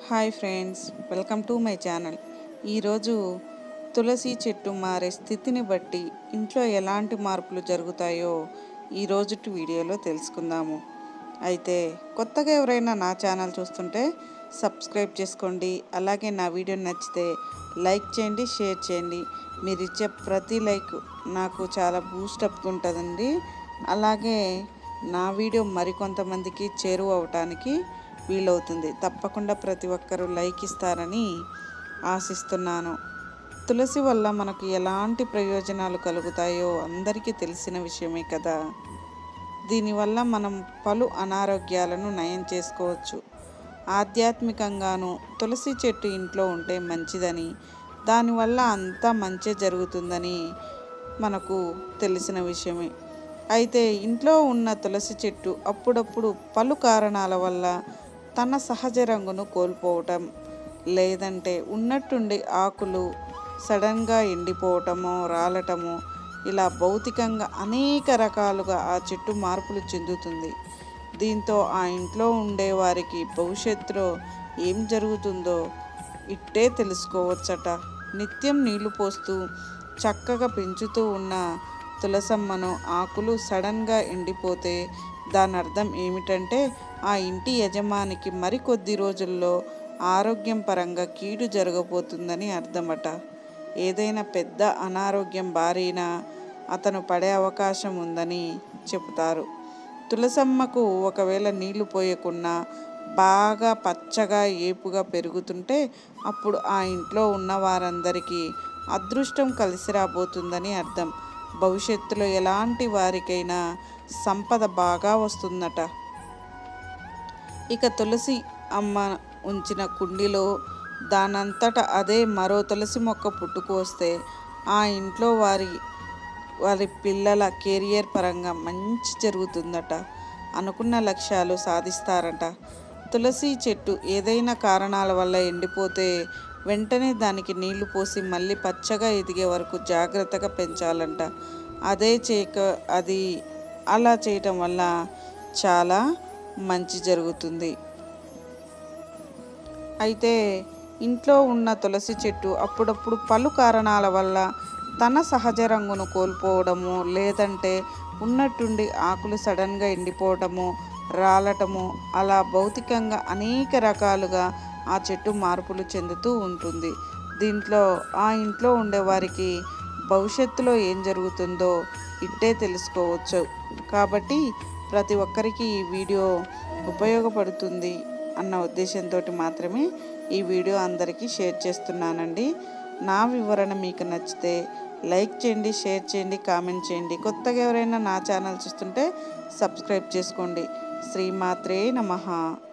hi friends welcome to my channel ఈరోజు తులసి చెట్టు మారే స్థితిని బట్టి ఇంట్లో ఎలాంటి మార్పులు జరుగుతాయో ఈ రోజుటి వీడియోలో తెలుసుకుందాము అయితే కొత్తగా ఎవరైనా నా ఛానల్ చూస్తుంటే సబ్స్క్రైబ్ చేసుకోండి అలాగే నా వీడియో నచ్చితే లైక్ చేయండి షేర్ చేయండి మీరు ఇచ్చే ప్రతి లైక్ నాకు చాలా బూస్టప్ ఉంటుందండి అలాగే నా వీడియో మరికొంతమందికి చేరువ అవటానికి వీలవుతుంది తప్పకుండా ప్రతి ఒక్కరూ లైక్ ఇస్తారని ఆశిస్తున్నాను తులసి వల్ల మనకు ఎలాంటి ప్రయోజనాలు కలుగుతాయో అందరికీ తెలిసిన విషయమే కదా దీనివల్ల మనం పలు అనారోగ్యాలను నయం చేసుకోవచ్చు ఆధ్యాత్మికంగాను తులసి చెట్టు ఇంట్లో ఉంటే మంచిదని దానివల్ల అంతా మంచి జరుగుతుందని మనకు తెలిసిన విషయమే అయితే ఇంట్లో ఉన్న తులసి చెట్టు అప్పుడప్పుడు పలు కారణాల వల్ల తన సహజ రంగును కోల్పోవటం లేదంటే ఉన్నట్టుండి ఆకులు సడన్గా ఎండిపోవటమో రాలటమో ఇలా భౌతికంగా అనేక రకాలుగా ఆ చెట్టు మార్పులు చెందుతుంది దీంతో ఆ ఇంట్లో ఉండే వారికి భవిష్యత్తులో ఏం జరుగుతుందో ఇట్టే తెలుసుకోవచ్చట నిత్యం నీళ్లు పోస్తూ చక్కగా పెంచుతూ ఉన్న తులసమ్మను ఆకులు సడన్గా ఎండిపోతే దాని అర్థం ఏమిటంటే ఆ ఇంటి యజమానికి మరికొద్ది రోజుల్లో ఆరోగ్యం పరంగా కీడు జరగబోతుందని అర్థమట ఏదైనా పెద్ద అనారోగ్యం బారిన అతను పడే అవకాశం ఉందని చెబుతారు తులసమ్మకు ఒకవేళ నీళ్లు పోయకున్నా బాగా పచ్చగా ఏపుగా పెరుగుతుంటే అప్పుడు ఆ ఇంట్లో ఉన్న వారందరికీ అదృష్టం కలిసి రాబోతుందని అర్థం భవిష్యత్తులో ఎలాంటి వారికైనా సంపద బాగా వస్తుందట ఇక తులసి అమ్మ ఉంచిన కుండిలో దానంతట అదే మరో తులసి మొక్క పుట్టుకు వస్తే ఆ ఇంట్లో వారి వారి పిల్లల కెరియర్ పరంగా మంచి జరుగుతుందట అనుకున్న లక్ష్యాలు సాధిస్తారట తులసి చెట్టు ఏదైనా కారణాల వల్ల ఎండిపోతే వెంటనే దానికి నీళ్లు పోసి మళ్ళీ పచ్చగా ఎదిగే వరకు జాగ్రత్తగా పెంచాలంట అదే చేయక అది అలా చేయటం వల్ల చాలా మంచి జరుగుతుంది అయితే ఇంట్లో ఉన్న తులసి చెట్టు అప్పుడప్పుడు పలు కారణాల వల్ల తన సహజ రంగును కోల్పోవడము లేదంటే ఉన్నట్టుండి ఆకులు సడన్గా ఎండిపోవడము రాలటము అలా భౌతికంగా అనేక రకాలుగా ఆ చెట్టు మార్పులు చెందుతూ ఉంటుంది దీంట్లో ఆ ఇంట్లో ఉండేవారికి భవిష్యత్తులో ఏం జరుగుతుందో ఇట్టే తెలుసుకోవచ్చు కాబట్టి ప్రతి ఒక్కరికి ఈ వీడియో ఉపయోగపడుతుంది అన్న ఉద్దేశంతో మాత్రమే ఈ వీడియో అందరికీ షేర్ చేస్తున్నానండి నా వివరణ మీకు నచ్చితే లైక్ చేయండి షేర్ చేయండి కామెంట్ చేయండి కొత్తగా ఎవరైనా నా ఛానల్ చూస్తుంటే సబ్స్క్రైబ్ చేసుకోండి శ్రీమాత్రే నమః